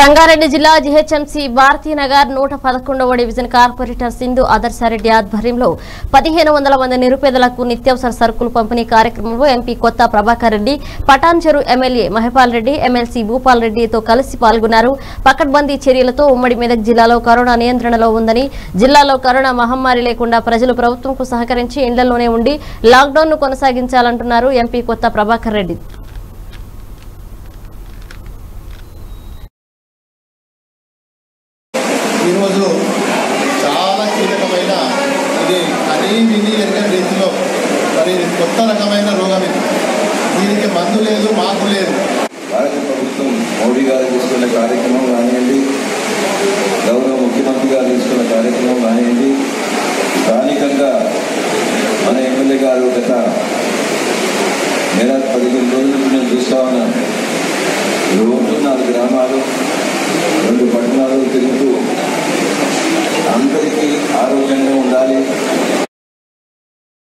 సంగారెడ్డి జిల్లా జీహెచ్ఎంసీ భారతీనగర్ నూట పదకొండవ డివిజన్ కార్పొరేటర్ సింధు ఆదర్శారెడ్డి ఆధ్వర్యంలో పదిహేను వందల మంది నిరుపేదలకు నిత్యావసర సరుకులు పంపిణీ కార్యక్రమంలో MP Kotha Prabhakar Reddy Patancheru MLA Mahipal Reddy MLC Bhupal రెడ్డితో కలిసి పాల్గొన్నారు పకడ్బందీ చర్యలతో ఉమ్మడి మెదక్ జిల్లాలో కరోనా నియంత్రణలో ఉందని జిల్లాలో కరోనా మహమ్మారి లేకుండా ప్రజలు ప్రభుత్వంకు సహకరించి ఇళ్లలోనే ఉండి లాక్డౌన్ ను కొనసాగించాలంటున్నారు ఎంపీ కొత్త ప్రభాకర్ రెడ్డి ఈరోజు చాలా కీలకమైన ఇది కనీ విని ఎరగని రీతిలో మరి ఇది కొత్త రకమైన రోగం ఇది దీనికి మందు లేదు మాకు లేదు భారత ప్రభుత్వం మోడీ గారు తీసుకున్న కార్యక్రమం కానివ్వండి గౌరవ ముఖ్యమంత్రి గారు తీసుకున్న కార్యక్రమం కానివ్వండి స్థానికంగా మన ఎమ్మెల్యే గారు గత నెల పదిహేను రోజుల నుంచి నేను చూస్తా ఉన్నాను రోజు నాలుగు గ్రామాలు రెండు పట్టణాలు తిరుగుతూ